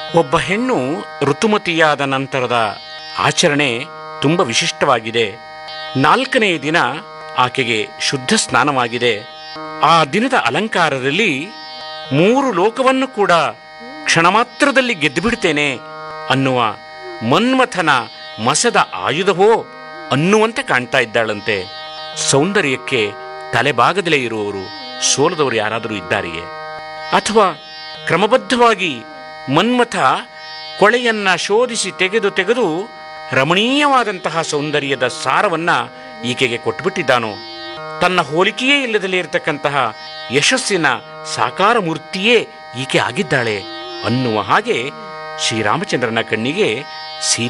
ಒಬ್ಬ ಹೆಣ್ಣು ಋತುಮತಿಯಾದ ನಂತರದ ಆಚರಣೆ ತುಂಬ ವಿಶಿಷ್ಟವಾಗಿದೆ ನಾಲ್ಕನೆಯ ದಿನ ಆಕೆಗೆ ಶುದ್ಧ ಸ್ನಾನವಾಗಿದೆ ಆ ದಿನದ ಅಲಂಕಾರದಲ್ಲಿ ಮೂರು ಲೋಕವನ್ನು ಕೂಡ ಕ್ಷಣ ಮಾತ್ರದಲ್ಲಿ ಗೆದ್ದು ಬಿಡ್ತೇನೆ ಅನ್ನುವ ಮನ್ಮಥನ ಮಸದ ಆಯುಧವೋ ಅನ್ನುವಂತೆ ಕಾಣ್ತಾ ಇದ್ದಾಳಂತೆ ಸೌಂದರ್ಯಕ್ಕೆ ತಲೆಬಾಗದಲೇ ಇರುವವರು ಸೋಲದವರು ಯಾರಾದರೂ ಇದ್ದಾರೆಯೇ ಅಥವಾ ಕ್ರಮಬದ್ಧವಾಗಿ ಮನ್ಮಥ ಕೊಳೆಯನ್ನ ಶೋಧಿಸಿ ತೆಗೆದು ತೆಗೆದು ರಮಣೀಯವಾದಂತಹ ಸೌಂದರ್ಯದ ಸಾರವನ್ನ ಈಕೆಗೆ ಕೊಟ್ಟುಬಿಟ್ಟಿದ್ದಾನೋ ತನ್ನ ಹೋಲಿಕೆಯೇ ಇಲ್ಲದಲೇ ಇರತಕ್ಕಂತಹ ಯಶಸ್ಸಿನ ಸಾಕಾರ ಮೂರ್ತಿಯೇ ಈಕೆ ಆಗಿದ್ದಾಳೆ ಅನ್ನುವ ಹಾಗೆ ಶ್ರೀರಾಮಚಂದ್ರನ ಕಣ್ಣಿಗೆ ಸೀತೆ